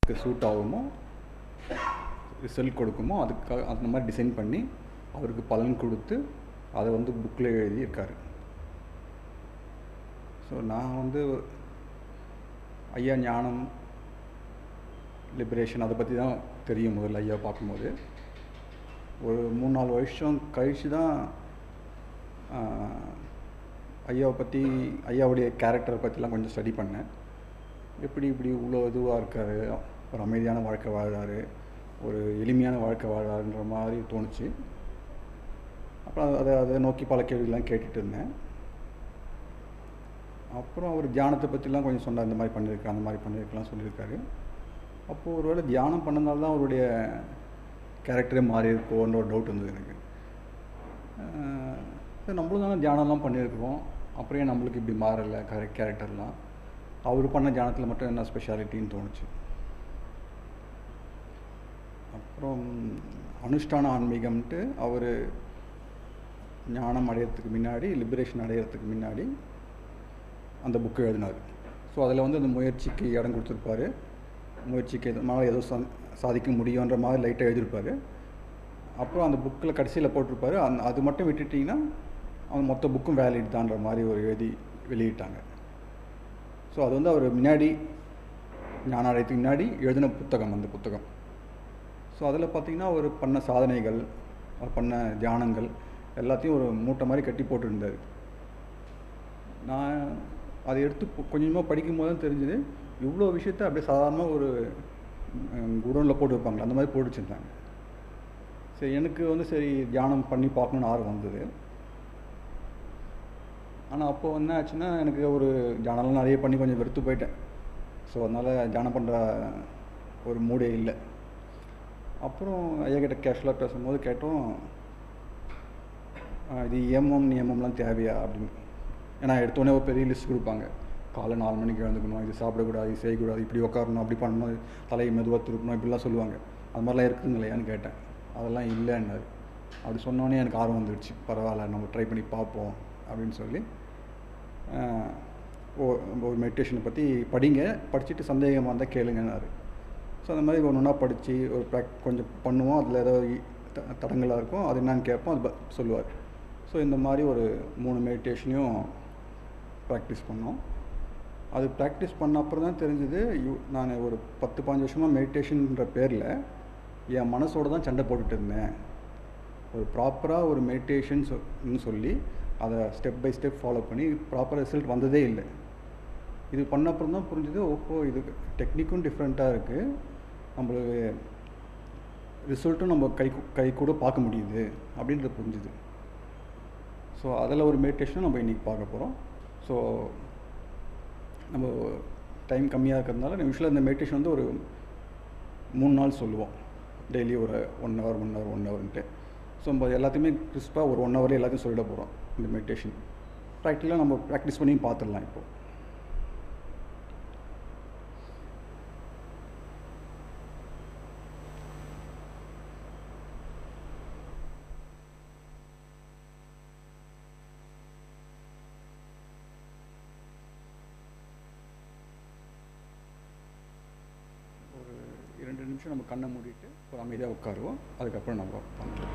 Suit ஆகுமோ result கொடுக்குமோ அதுக்காக அந்த மாதிரி டிசைன் பண்ணி அவருக்கு பலன் கொடுத்து அதை வந்து புக்கில் எழுதியிருக்காரு ஸோ நான் வந்து ஐயா ஞானம் லிபரேஷன் அதை பற்றி தான் தெரியும் முதல்ல ஐயா பார்க்கும்போது ஒரு மூணு நாலு வருஷம் கழித்து தான் ஐயாவை பற்றி ஐயாவுடைய கேரக்டரை பற்றிலாம் கொஞ்சம் ஸ்டடி பண்ணேன் எப்படி இப்படி இவ்வளோ இதுவாக இருக்கார் ஒரு அமைதியான வாழ்க்கை வாழ்கிறாரு ஒரு எளிமையான வாழ்க்கை வாழ்கிறாருன்ற மாதிரி தோணுச்சு அப்புறம் அதை அதை நோக்கி பல கேள்விகள்லாம் கேட்டுட்டு இருந்தேன் அப்புறம் அவர் தியானத்தை பற்றிலாம் கொஞ்சம் சொன்னார் இந்த மாதிரி பண்ணியிருக்கேன் அந்த மாதிரி பண்ணியிருக்கலாம் சொல்லியிருக்காரு அப்போது ஒருவேளை தியானம் பண்ணனால தான் அவருடைய கேரக்டரே மாறி இருக்கோன்ற ஒரு டவுட் வந்தது எனக்கு சரி நம்மளும் தானே தியானம்லாம் பண்ணியிருக்கிறோம் அப்புறம் ஏன் நம்மளுக்கு இப்படி மாறலை கரெக்ட் கேரக்டர்லாம் அவர் பண்ண தியானத்தில் மட்டும் என்ன ஸ்பெஷாலிட்டின்னு தோணுச்சு அப்புறம் அனுஷ்டான ஆன்மீகம்ன்ட்டு அவர் ஞானம் அடையிறதுக்கு முன்னாடி லிபரேஷன் அடையிறதுக்கு முன்னாடி அந்த புக்கு எழுதினார் ஸோ அதில் வந்து அந்த முயற்சிக்கு இடம் கொடுத்துருப்பாரு முயற்சிக்கு எதனால ஏதோ சா சாதிக்க முடியுன்ற மாதிரி லைட்டாக எழுதியிருப்பார் அப்புறம் அந்த புக்கில் கடைசியில் போட்டிருப்பாரு அந் அது மட்டும் விட்டுட்டிங்கன்னா அவன் மொத்த புக்கும் வேலிட் தான்ற மாதிரி ஒரு எழுதி வெளியிட்டாங்க ஸோ அது வந்து அவர் முன்னாடி ஞான அடையத்துக்கு முன்னாடி எழுதின புத்தகம் அந்த புத்தகம் ஸோ அதில் பார்த்திங்கன்னா அவர் பண்ண சாதனைகள் அவர் பண்ண தியானங்கள் எல்லாத்தையும் ஒரு மூட்டை மாதிரி கட்டி போட்டுருந்தார் நான் அதை எடுத்து கொஞ்சமாக படிக்கும் போது தான் தெரிஞ்சுது இவ்வளோ விஷயத்த அப்படியே சாதாரணமாக ஒரு குடோனில் போட்டு வைப்பாங்க அந்த மாதிரி போட்டு வச்சுருந்தாங்க சரி எனக்கு வந்து சரி தியானம் பண்ணி பார்க்கணுன்னு ஆர்வம் வந்தது ஆனால் அப்போ என்ன ஆச்சுன்னா எனக்கு ஒரு தியானம்லாம் நிறைய பண்ணி கொஞ்சம் வெறுத்து போயிட்டேன் ஸோ அதனால் தியானம் பண்ணுற ஒரு மூடே இல்லை அப்புறம் ஐயா கிட்ட கேஷுவலாக பேசும்போது கேட்டோம் இது ஏமம் நியமம்லாம் தேவையா அப்படின்னு ஏன்னா எடுத்தோடனே ஒரு பெரிய லிஸ்ட் கொடுப்பாங்க காலை நாலு மணிக்கு எழுந்துக்கணும் இது சாப்பிடக்கூடாது இது செய்யக்கூடாது இப்படி உட்காரணும் அப்படி பண்ணணும் தலையை மெதுவாக திருப்பணும் இப்படிலாம் சொல்லுவாங்க அது மாதிரிலாம் இருக்குதுங்களையான்னு கேட்டேன் அதெல்லாம் இல்லைன்னாரு அப்படி சொன்னோடனே எனக்கு ஆர்வம் வந்துடுச்சு பரவாயில்ல நம்ம ட்ரை பண்ணி பார்ப்போம் அப்படின்னு சொல்லி ஒரு மெடிடேஷனை பற்றி படிங்க படிச்சுட்டு சந்தேகமாக இருந்தால் கேளுங்கன்னாரு ஸோ அந்த மாதிரி ஒன்று ஒன்றா படித்து ஒரு ப்ராக் கொஞ்சம் பண்ணுவோம் அதில் ஏதாவது தடங்களாக இருக்கும் அது என்னன்னு கேட்போம் அது சொல்லுவார் ஸோ இந்த மாதிரி ஒரு மூணு மெடிடேஷனையும் ப்ராக்டிஸ் பண்ணோம் அது ப்ராக்டிஸ் பண்ண அப்புறம் தான் தெரிஞ்சது யூ நான் ஒரு பத்து பாஞ்சு வருஷமாக மெடிடேஷன்ற பேரில் என் மனசோடு தான் சண்டை போட்டுட்டு இருந்தேன் ஒரு ப்ராப்பராக ஒரு மெடிடேஷன் சொல்லி அதை ஸ்டெப் பை ஸ்டெப் ஃபாலோ பண்ணி ப்ராப்பர் ரிசல்ட் வந்ததே இல்லை இது பண்ண அப்புறம் தான் புரிஞ்சுது ஓஹோ இது டெக்னிக்கும் டிஃப்ரெண்ட்டாக இருக்குது நம்மளுக்கு ரிசல்ட்டும் நம்ம கை கை கூட பார்க்க முடியுது அப்படின்றது புரிஞ்சுது ஸோ அதில் ஒரு மெடிடேஷனும் நம்ம இன்றைக்கி பார்க்க போகிறோம் ஸோ நம்ம டைம் கம்மியாக இருக்கிறதுனால யூஸ்வலாக இந்த மெடிடேஷன் வந்து ஒரு மூணு நாள் சொல்லுவோம் டெய்லி ஒரு one hour one hour one ஹவர்ன்ட்டு ஸோ நம்ம எல்லாத்தையுமே கிறிஸ்பாக ஒரு ஒன் ஹவரில் எல்லாத்தையும் சொல்லிட போகிறோம் இந்த மெடிடேஷன் ப்ராக்டிக்கலாக நம்ம ப்ராக்டிஸ் பண்ணி பார்த்துடலாம் இப்போது ஒரு இரண்டு நிமிஷம் நம்ம கண்ணை மூடிட்டு ஒரு அமைதியாக உட்காருவோம் அதுக்கப்புறம் நம்ம பண்ணலாம்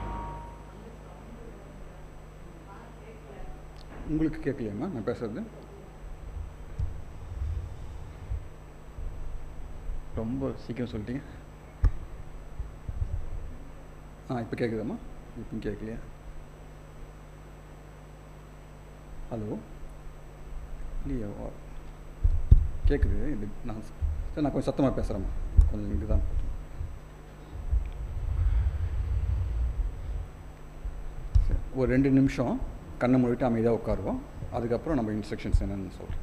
உங்களுக்கு கேட்கலையாம்மா நான் பேசுறது ரொம்ப சீக்கிரம் சொல்லிட்டீங்க ஆ இப்போ கேட்குதாம்மா இப்போ கேட்கலையா ஹலோ இல்லையா கேட்குது இது நான் சரி நான் கொஞ்சம் சத்தமாக பேசுகிறேம்மா கொஞ்சம் இங்கே தான் சரி ஒரு ரெண்டு நிமிஷம் கண்ணை மூடிட்டு அமைதியாக உட்காருவோம் அதுக்கப்புறம் நம்ம இன்ஸ்ட்ரக்ஷன்ஸ் என்னென்னு சொல்கிறோம்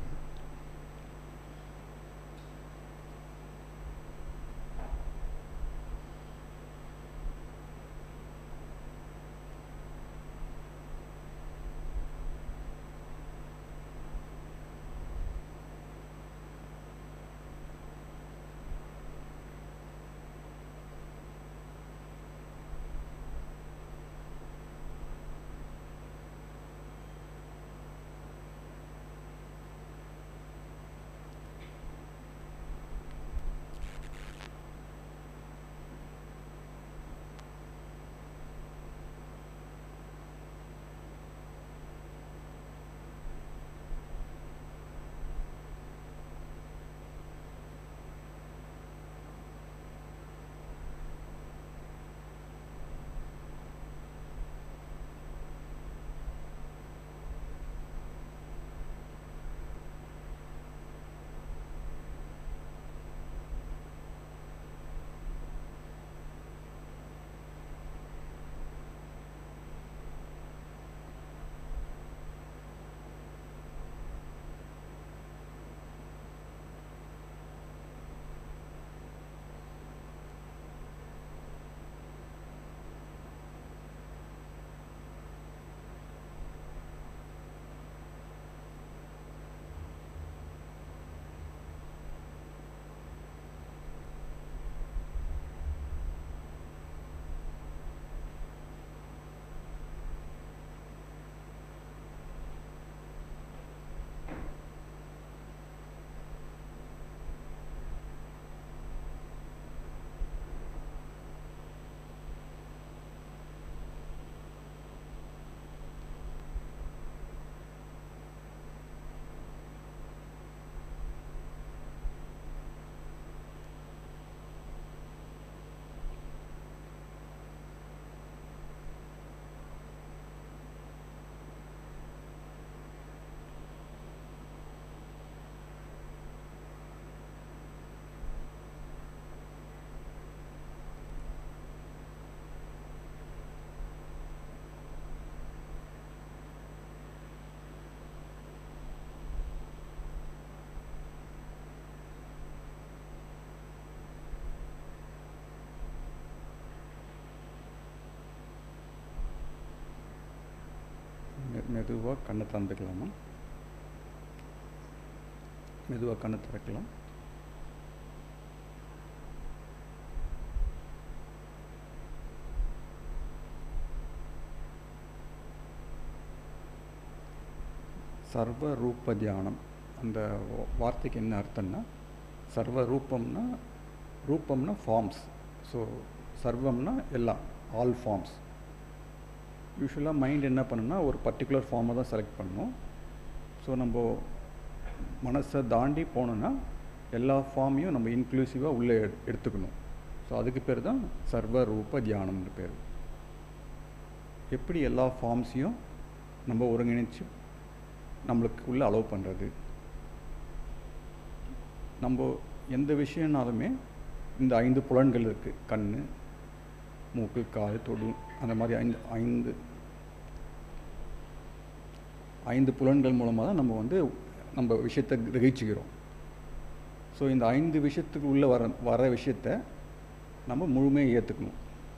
மெதுவாக கண்ணை திறந்துக்கலாமா மெதுவாக கண்ணை திறக்கலாம் சர்வ ரூப தியானம் அந்த வா- வார்த்தைக்கு என்ன அர்த்தம்னா சர்வ ரூபம்னா ரூபம்னா ஃபார்ம்ஸ் ஸோ சர்வம்னா எல்லாம் ஆல் ஃபார்ம்ஸ் யூஸ்வலாக மைண்ட் என்ன பண்ணுன்னா ஒரு பர்டிகுலர் ஃபார்மை தான் செலக்ட் பண்ணணும் ஸோ நம்ம மனசை தாண்டி போனோன்னா எல்லா ஃபார்மையும் நம்ம இன்க்ளூசிவாக உள்ளே எடு எடுத்துக்கணும் ஸோ அதுக்கு பேர் தான் சர்வ ரூப தியானம்னு பேர் எப்படி எல்லா ஃபார்ம்ஸையும் நம்ம ஒருங்கிணைச்சு நம்மளுக்கு உள்ள அலோவ் பண்ணுறது நம்ம எந்த விஷயம்னாலுமே இந்த ஐந்து புலன்கள் இருக்குது கண் மூக்கு காது தொடு அந்த மாதிரி ஐந்து ஐந்து ஐந்து புலன்கள் மூலமாக தான் நம்ம வந்து நம்ம விஷயத்தை கிரகிச்சுக்கிறோம் ஸோ இந்த ஐந்து விஷயத்துக்கு உள்ளே வர வர விஷயத்த நம்ம முழுமையாக ஏற்றுக்கணும்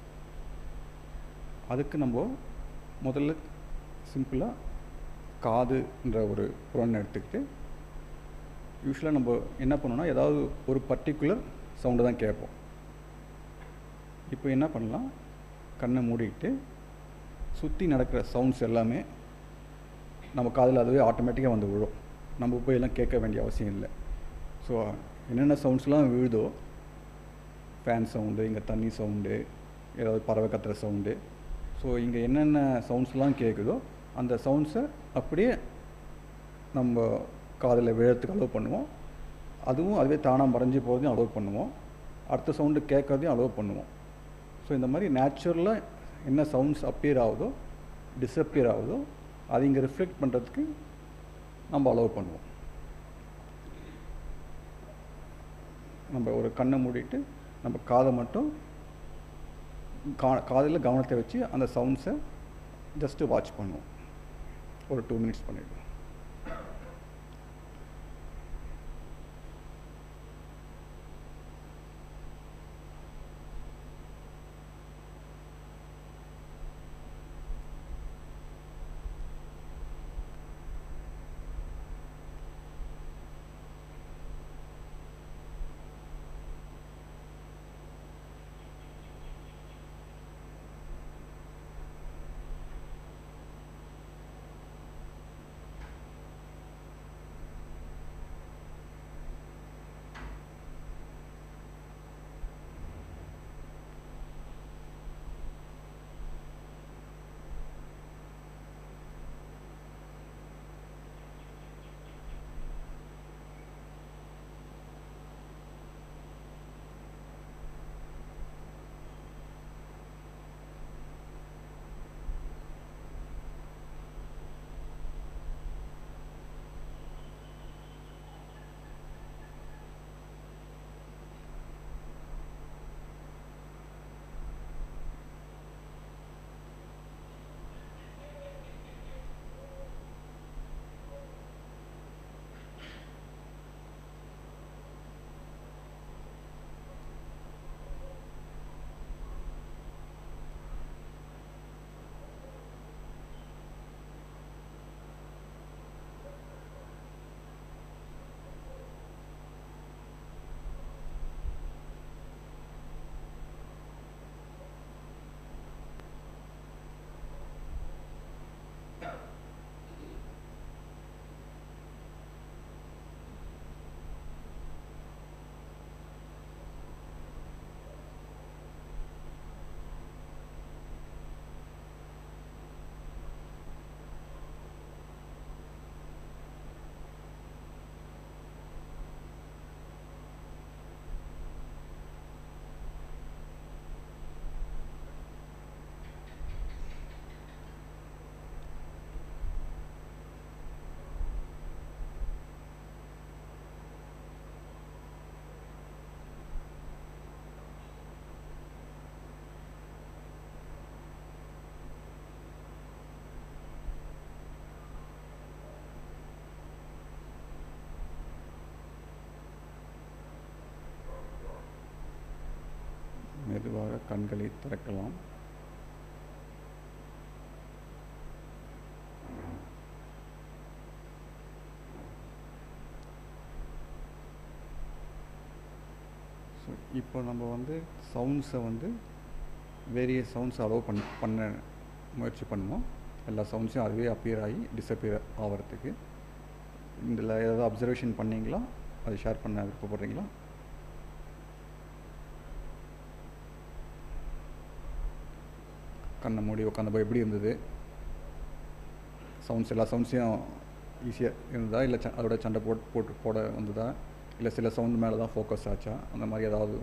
அதுக்கு நம்ம முதல்ல சிம்பிளாக காதுன்ற ஒரு புலன் எடுத்துக்கிட்டு யூஸ்வலாக நம்ம என்ன பண்ணோம்னா ஏதாவது ஒரு பர்டிகுலர் சவுண்டை தான் கேட்போம் இப்போ என்ன பண்ணலாம் கண்ணை மூடிட்டு சுற்றி நடக்கிற சவுண்ட்ஸ் எல்லாமே நம்ம காதில் அதுவே ஆட்டோமேட்டிக்காக வந்து விழும் நம்ம போய் எல்லாம் கேட்க வேண்டிய அவசியம் இல்லை ஸோ என்னென்ன சவுண்ட்ஸ்லாம் விழுதோ ஃபேன் சவுண்டு இங்கே தண்ணி சவுண்டு ஏதாவது பறவை கத்துற சவுண்டு ஸோ இங்கே என்னென்ன சவுண்ட்ஸ்லாம் கேட்குதோ அந்த சவுண்ட்ஸை அப்படியே நம்ம காதில் விழறதுக்கு அலோவ் பண்ணுவோம் அதுவும் அதுவே தானாக மறைஞ்சு போகிறதையும் அலோவ் பண்ணுவோம் அடுத்த சவுண்டு கேட்கறதையும் அலோவ் பண்ணுவோம் ஸோ இந்த மாதிரி நேச்சுரலாக என்ன சவுண்ட்ஸ் அப்பியர் ஆகுதோ டிஸப்பியர் ஆகுதோ அதை இங்கே ரிஃப்ளெக்ட் பண்ணுறதுக்கு நம்ம அலோவ் பண்ணுவோம் நம்ம ஒரு கண்ணை மூடிட்டு நம்ம காதை மட்டும் கா காதில் கவனத்தை வச்சு அந்த சவுண்ட்ஸை ஜஸ்ட்டு வாட்ச் பண்ணுவோம் ஒரு டூ மினிட்ஸ் பண்ணிடுவோம் மெதுவாக கண்களை திறக்கலாம் இப்போ நம்ம வந்து சவுண்ட்ஸை வந்து வேரியஸ் சவுண்ட்ஸ் அலோவ் பண்ண பண்ண முயற்சி பண்ணோம் எல்லா சவுண்ட்ஸையும் அதுவே அப்பியர் ஆகி டிஸப்பியர் ஆகிறதுக்கு இதில் ஏதாவது அப்சர்வேஷன் பண்ணீங்களா அதை ஷேர் பண்ண விருப்பப்படுறீங்களா கண்ணை மூடி உட்காந்தப்போ எப்படி இருந்தது சவுண்ட்ஸ் எல்லா சவுண்ட்ஸையும் ஈஸியாக இருந்ததா இல்லை ச அதோட சண்டை போட்டு போட்டு போட வந்ததா இல்லை சில சவுண்ட் மேலே தான் ஃபோக்கஸ் ஆச்சா அந்த மாதிரி ஏதாவது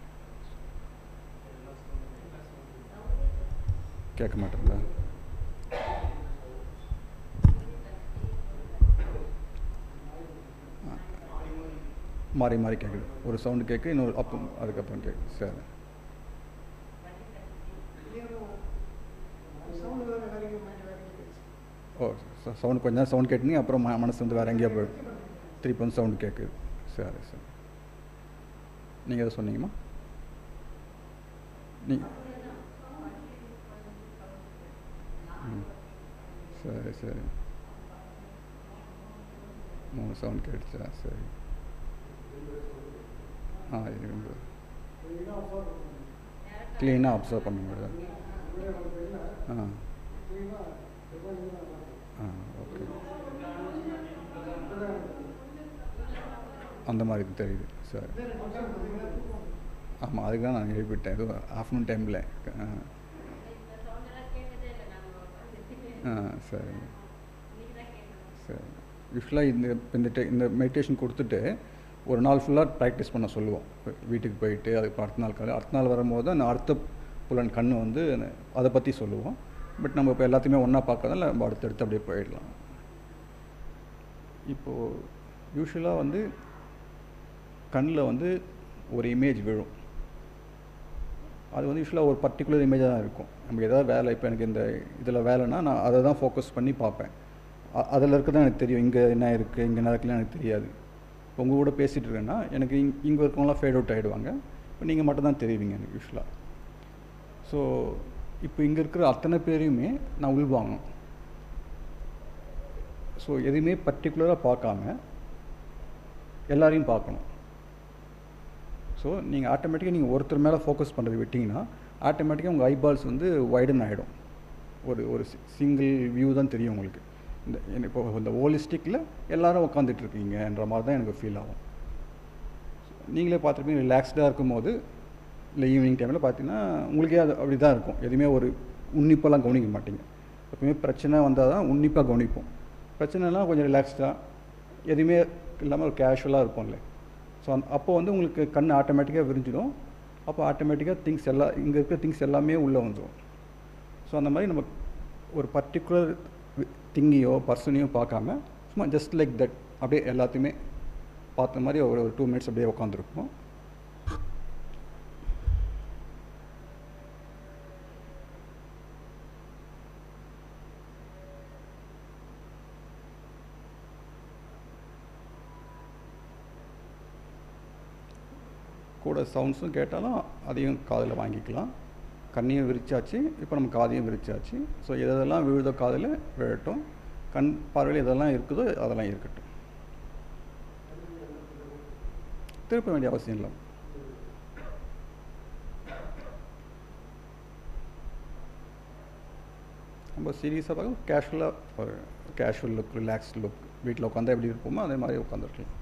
கேட்க மாட்டேங்களா மாறி மாறி கேட்குது ஒரு சவுண்டு கேட்கு இன்னொரு அப்போ அதுக்கப்புறம் கேட்கு சரி ஓ சவுண்ட் கொஞ்ச நேரம் சவுண்ட் கேட்டுனி அப்புறம் ம மனசு வந்து வேறு எங்கேயோ போயிடும் திருப்பி வந்து சவுண்டு கேட்குது சரி சரி நீங்கள் எதை சொன்னீங்கம்மா நீ ம் சரி சரி மூணு சவுண்ட் கேட்டுச்சா சரி ஆ இருந்து க்ளீனாக அப்சர்வ் பண்ண முடியாது ஆ ஆ ஓகே அந்த மாதிரி இது தெரியுது சரி ஆமாம் அதுக்கு தான் நான் எழுப்பிட்டேன் இது ஆஃப்டர்நூன் டைமில் ஆ ஆ சரி சரி யூஸ்வலாக இந்த இந்த டெ இந்த மெடிடேஷன் கொடுத்துட்டு ஒரு நாள் ஃபுல்லாக ப்ராக்டிஸ் பண்ண சொல்லுவோம் வீட்டுக்கு போயிட்டு அதுக்கு அடுத்த நாள் காலை அடுத்த நாள் வரும்போது அந்த அடுத்த புலன் கண் வந்து அதை பற்றி சொல்லுவோம் பட் நம்ம இப்போ எல்லாத்தையுமே ஒன்றா பார்க்கறதால நம்ம அடுத்தடுத்து அப்படியே போயிடலாம் இப்போது யூஸ்வலாக வந்து கண்ணில் வந்து ஒரு இமேஜ் விழும் அது வந்து யூஸ்வலாக ஒரு பர்டிகுலர் இமேஜாக தான் இருக்கும் நமக்கு ஏதாவது வேலை இப்போ எனக்கு இந்த இதில் வேலைன்னா நான் அதை தான் ஃபோக்கஸ் பண்ணி பார்ப்பேன் அதில் இருக்க தான் எனக்கு தெரியும் இங்கே என்ன இருக்குது இங்கே என்ன இருக்குன்னு எனக்கு தெரியாது இப்போ உங்கள் கூட பேசிகிட்டு இருக்கேன்னா எனக்கு இங் இங்கே இருக்கவங்களாம் ஃபேட் அவுட் ஆகிடுவாங்க இப்போ நீங்கள் மட்டும் தான் தெரிவிங்க எனக்கு யூஸ்வலாக ஸோ இப்போ இங்கே இருக்கிற அத்தனை பேரையுமே நான் உள்வாங்கணும் ஸோ எதுவுமே பர்டிகுலராக பார்க்காம எல்லாரையும் பார்க்கணும் ஸோ நீங்கள் ஆட்டோமேட்டிக்காக நீங்கள் ஒருத்தர் மேலே ஃபோக்கஸ் பண்ணுறது விட்டிங்கன்னா ஆட்டோமேட்டிக்காக உங்கள் ஐபால்ஸ் வந்து வைடன் ஆகிடும் ஒரு ஒரு சிங்கிள் வியூ தான் தெரியும் உங்களுக்கு இந்த இப்போ இந்த ஹோலிஸ்டிக்கில் எல்லாரும் உட்காந்துட்டு இருக்கீங்கன்ற மாதிரி தான் எனக்கு ஃபீல் ஆகும் நீங்களே பார்த்துருப்பீங்க ரிலாக்ஸ்டாக இருக்கும்போது இல்லை ஈவினிங் டைமில் பார்த்தீங்கன்னா உங்களுக்கே அது அப்படி தான் இருக்கும் எதுவுமே ஒரு உன்னிப்பெல்லாம் கவனிக்க மாட்டீங்க எப்பவுமே பிரச்சனை வந்தால் தான் உன்னிப்பாக கவனிப்போம் பிரச்சனைலாம் கொஞ்சம் ரிலாக்ஸ்டாக எதுவுமே இல்லாமல் ஒரு கேஷுவலாக இருப்போம்ல ஸோ அந் அப்போ வந்து உங்களுக்கு கண் ஆட்டோமேட்டிக்காக விரிஞ்சிடும் அப்போ ஆட்டோமேட்டிக்காக திங்ஸ் எல்லாம் இங்கே இருக்கிற திங்ஸ் எல்லாமே உள்ளே வந்துடும் ஸோ அந்த மாதிரி நம்ம ஒரு பர்டிகுலர் திங்கையோ பர்சனையோ பார்க்காம சும்மா ஜஸ்ட் லைக் தட் அப்படியே எல்லாத்தையுமே பார்த்த மாதிரி ஒரு ஒரு டூ மினிட்ஸ் அப்படியே உட்காந்துருப்போம் கூட சவுண்ட்ஸும் கேட்டாலும் அதையும் காதில் வாங்கிக்கலாம் கண்ணையும் விரிச்சாச்சு இப்போ நம்ம காதையும் விரிச்சாச்சு ஸோ எதெல்லாம் விழுதோ காதில் விழட்டும் கண் பார்வையில் எதெல்லாம் இருக்குதோ அதெல்லாம் இருக்கட்டும் திருப்ப வேண்டிய அவசியம் இல்லை நம்ம சீரியஸாக பார்க்க கேஷுவலாக ஒரு கேஷுவல் லுக் ரிலாக்ஸ் லுக் வீட்டில் உட்காந்தா எப்படி இருப்போமோ அதே மாதிரி உட்காந்துருக்கலாம்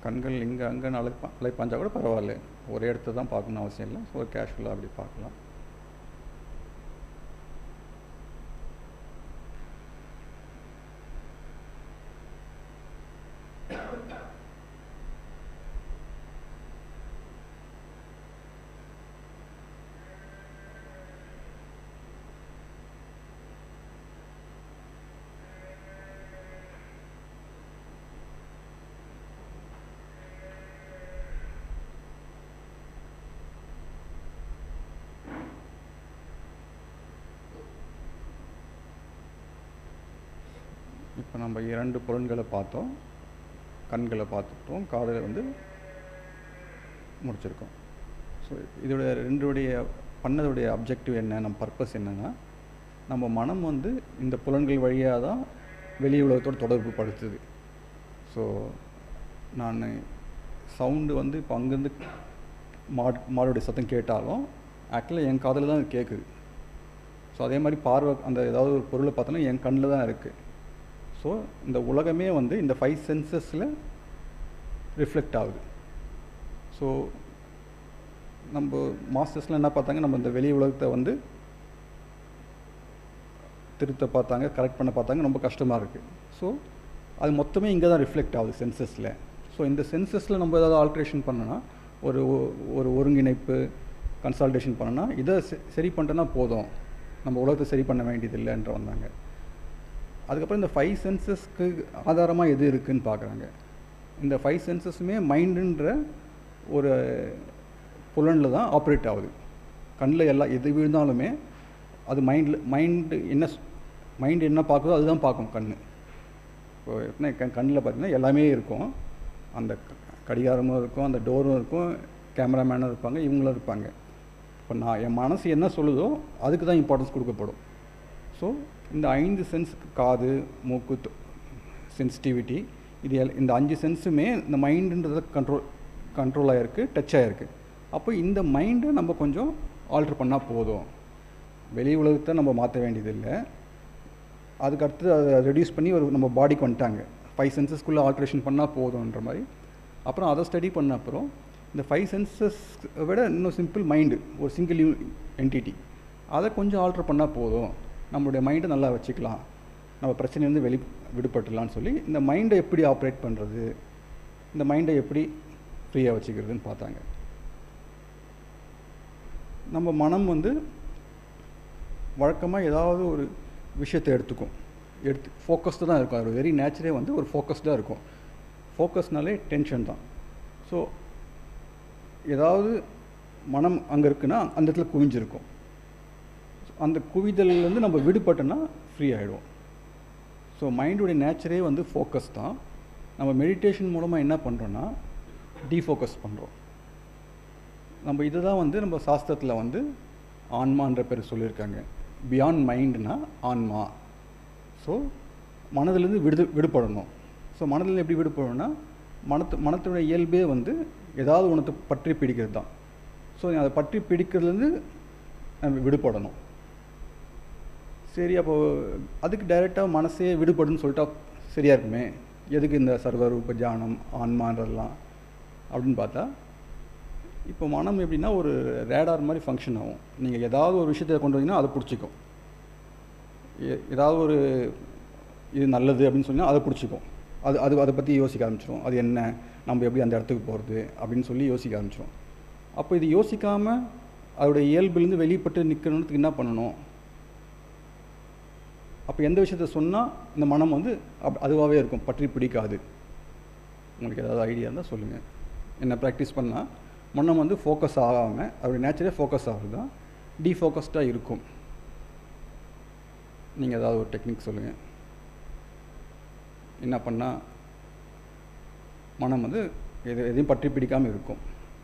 கண்கள் இங்கே அங்கே அலை அலை பாஞ்சா கூட பரவாயில்ல ஒரே இடத்த தான் பார்க்கணும்னு அவசியம் இல்லை ஸோ கேஷுவலாக அப்படி பார்க்கலாம் இப்போ நம்ம இரண்டு புலன்களை பார்த்தோம் கண்களை பார்த்துட்டோம் காதலை வந்து முடிச்சிருக்கோம் ஸோ இதோட ரெண்டுடைய பண்ணதுடைய அப்ஜெக்டிவ் என்ன நம்ம பர்பஸ் என்னென்னா நம்ம மனம் வந்து இந்த புலன்கள் வழியாக தான் வெளி உலகத்தோடு தொடர்பு படுத்துது ஸோ நான் சவுண்டு வந்து இப்போ அங்கேருந்து மாடு மாடுடைய சத்தம் கேட்டாலும் ஆக்சுவலாக என் காதில் தான் அது கேட்குது ஸோ அதே மாதிரி பார்வை அந்த ஏதாவது ஒரு பொருளை பார்த்தோன்னா என் கண்ணில் தான் இருக்குது ஸோ இந்த உலகமே வந்து இந்த ஃபைவ் சென்சஸில் ரிஃப்ளெக்ட் ஆகுது ஸோ நம்ம மாஸ்டர்ஸ்லாம் என்ன பார்த்தாங்க நம்ம இந்த வெளி உலகத்தை வந்து திருத்த பார்த்தாங்க கரெக்ட் பண்ண பார்த்தாங்க ரொம்ப கஷ்டமாக இருக்குது ஸோ அது மொத்தமே இங்கே தான் ரிஃப்ளெக்ட் ஆகுது சென்சஸில் ஸோ இந்த சென்சஸில் நம்ம ஏதாவது ஆல்ட்ரேஷன் பண்ணோன்னா ஒரு ஒ- ஒரு ஒருங்கிணைப்பு கன்சால்டேஷன் பண்ணோன்னா இதை செ- சரி பண்ணிட்டோன்னா போதும் நம்ம உலகத்தை சரி பண்ண வேண்டியது இல்லைன்ற வந்தாங்க அதுக்கப்புறம் இந்த ஃபைவ் சென்சஸ்க்கு ஆதாரமாக எது இருக்குன்னு பார்க்குறாங்க இந்த ஃபைவ் சென்சஸுமே மைண்டுன்ற ஒரு புலனில் தான் ஆப்ரேட் ஆகுது கண்ணில் எல்லாம் எது விழுந்தாலுமே அது மைண்டில் மைண்டு என்ன மைண்டு என்ன பார்க்குதோ அதுதான் பார்க்கும் கண் இப்போ என்ன கண்ணில் பார்த்தீங்கன்னா எல்லாமே இருக்கும் அந்த க- கடிகாரமும் இருக்கும் அந்த டோரும் இருக்கும் கேமராமேனும் இருப்பாங்க இவங்களும் இருப்பாங்க இப்போ நான் என் மனசு என்ன சொல்லுதோ அதுக்கு தான் இம்பார்ட்டன்ஸ் கொடுக்கப்படும் ஸோ இந்த ஐந்து சென்ஸ் காது மூக்கு சென்சிட்டிவிட்டி இது எல் இந்த அஞ்சு சென்ஸுமே இந்த மைண்டுன்றத கண்ட்ரோல் கண்ட்ரோல் ஆகிருக்கு டச் ஆகிருக்கு அப்போ இந்த மைண்டை நம்ம கொஞ்சம் ஆல்ட்ரு பண்ணால் போதும் வெளி உலகத்தை நம்ம மாற்ற வேண்டியதில்லை அதுக்கு அடுத்து அதை ரெடியூஸ் பண்ணி ஒரு நம்ம பாடிக்கு வந்துட்டாங்க ஃபைவ் சென்சஸ்க்குள்ளே ஆல்ட்ரேஷன் பண்ணால் போதும்ன்ற மாதிரி அப்புறம் அதை ஸ்டடி பண்ண அப்புறம் இந்த ஃபைவ் சென்சஸ் விட இன்னும் சிம்பிள் மைண்டு ஒரு சிங்கிள் யூ என்டிட்டி அதை கொஞ்சம் ஆல்ட்ரு பண்ணால் போதும் நம்மளுடைய மைண்டை நல்லா வச்சுக்கலாம் நம்ம பிரச்சனையிலேருந்து வெளி விடுபட்டுலான்னு சொல்லி இந்த மைண்டை எப்படி ஆப்ரேட் பண்ணுறது இந்த மைண்டை எப்படி ஃப்ரீயாக வச்சுக்கிறதுன்னு பார்த்தாங்க நம்ம மனம் வந்து வழக்கமாக ஏதாவது ஒரு விஷயத்தை எடுத்துக்கும் எடுத்து ஃபோக்கஸ்டு தான் இருக்கும் அது வெரி நேச்சரே வந்து ஒரு ஃபோக்கஸ்டாக இருக்கும் ஃபோக்கஸ்னாலே டென்ஷன் தான் ஸோ ஏதாவது மனம் அங்கே இருக்குன்னா அந்த இடத்துல குவிஞ்சிருக்கும் அந்த குவிதல்லேருந்து நம்ம விடுபட்டோன்னா ஃப்ரீ ஆகிடும் ஸோ மைண்டுடைய நேச்சரே வந்து ஃபோக்கஸ் தான் நம்ம மெடிடேஷன் மூலமாக என்ன பண்ணுறோன்னா டீஃபோக்கஸ் பண்ணுறோம் நம்ம இதை தான் வந்து நம்ம சாஸ்திரத்தில் வந்து ஆன்மான்ற பேர் சொல்லியிருக்காங்க பியாண்ட் மைண்ட்னா ஆன்மா ஸோ மனதிலேருந்து விடு விடுபடணும் ஸோ மனதில் எப்படி விடுபடணும்னா மனத்து மனத்தோட இயல்பே வந்து ஏதாவது ஒன்றத்தை பற்றி பிடிக்கிறது தான் ஸோ அதை பற்றி பிடிக்கிறதுலேருந்து நம்ம விடுபடணும் சரி அப்போது அதுக்கு டைரெக்டாக மனசே விடுபடுன்னு சொல்லிட்டா சரியாக இருக்குமே எதுக்கு இந்த சர்வரூப தியானம் ஆன்மான்றதெல்லாம் அப்படின்னு பார்த்தா இப்போ மனம் எப்படின்னா ஒரு ரேடார் மாதிரி ஃபங்க்ஷன் ஆகும் நீங்கள் ஏதாவது ஒரு விஷயத்தை கொண்டு வந்தீங்கன்னா அதை பிடிச்சிக்கும் எ- ஏதாவது ஒரு இது நல்லது அப்படின்னு சொன்னால் அதை பிடிச்சிக்கும் அது அது அதை பற்றி யோசிக்க ஆரம்பிச்சிடும் அது என்ன நம்ம எப்படி அந்த இடத்துக்கு போகிறது அப்படின்னு சொல்லி யோசிக்க ஆரம்பிச்சிடும் அப்போ இது யோசிக்காமல் அதோட இயல்புலேருந்து வெளிப்பட்டு நிற்கணுன்றதுக்கு என்ன பண்ணணும் அப்போ எந்த விஷயத்த சொன்னால் இந்த மனம் வந்து அப் அதுவாகவே இருக்கும் பற்றி பிடிக்காது உங்களுக்கு ஏதாவது ஐடியா இருந்தால் சொல்லுங்கள் என்ன ப்ராக்டிஸ் பண்ணால் மனம் வந்து ஃபோக்கஸ் ஆகாமல் அதோட நேச்சரே ஃபோக்கஸ் ஆகுது தான் டீஃபோக்கஸ்டாக இருக்கும் நீங்கள் ஏதாவது ஒரு டெக்னிக் சொல்லுங்கள் என்ன பண்ணால் மனம் வந்து எது எதையும் பற்றி பிடிக்காமல் இருக்கும்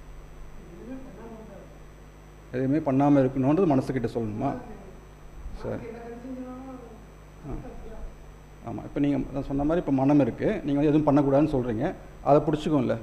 எதுவுமே பண்ணாமல் இருக்கணுன்றது மனசுக்கிட்ட சொல்லணுமா சரி ஆ ஆமாம் இப்போ நீங்கள் நான் சொன்ன மாதிரி இப்போ மனம் இருக்குது நீங்கள் வந்து எதுவும் பண்ணக்கூடாதுன்னு சொல்கிறீங்க அதை பிடிச்சிக்கும்ல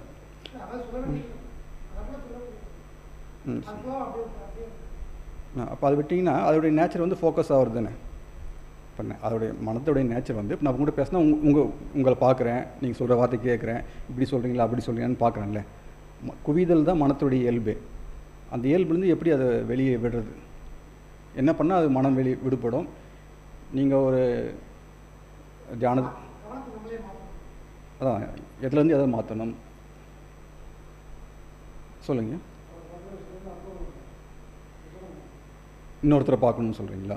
ம் சரி. ஆ அப்போ அதை விட்டிங்கன்னா அதோடைய நேச்சர் வந்து ஃபோக்கஸ் ஆகுறது தானே இப்போ ந- அதோடைய மனத்தோடைய நேச்சர் வந்து இப்போ நான் உங்கள்கிட்ட பேசினா உங்க உங்க உங்களை பார்க்குறேன் நீங்கள் சொல்கிற வார்த்தை கேட்குறேன் இப்படி சொல்கிறீங்களா அப்படி சொல்கிறீங்கன்னு பார்க்குறேன்ல ம- குவிதல் தான் மனத்துடைய இயல்பு அந்த இயல்புலேருந்து எப்படி அதை வெளியே விடுறது என்ன பண்ணால் அது மனம் வெளியே விடுபடும் நீங்கள் ஒரு தியான அதான் எதுலேருந்து எதை மாற்றணும் சொல்லுங்க இன்னொருத்தரை பார்க்கணும்னு சொல்கிறீங்களா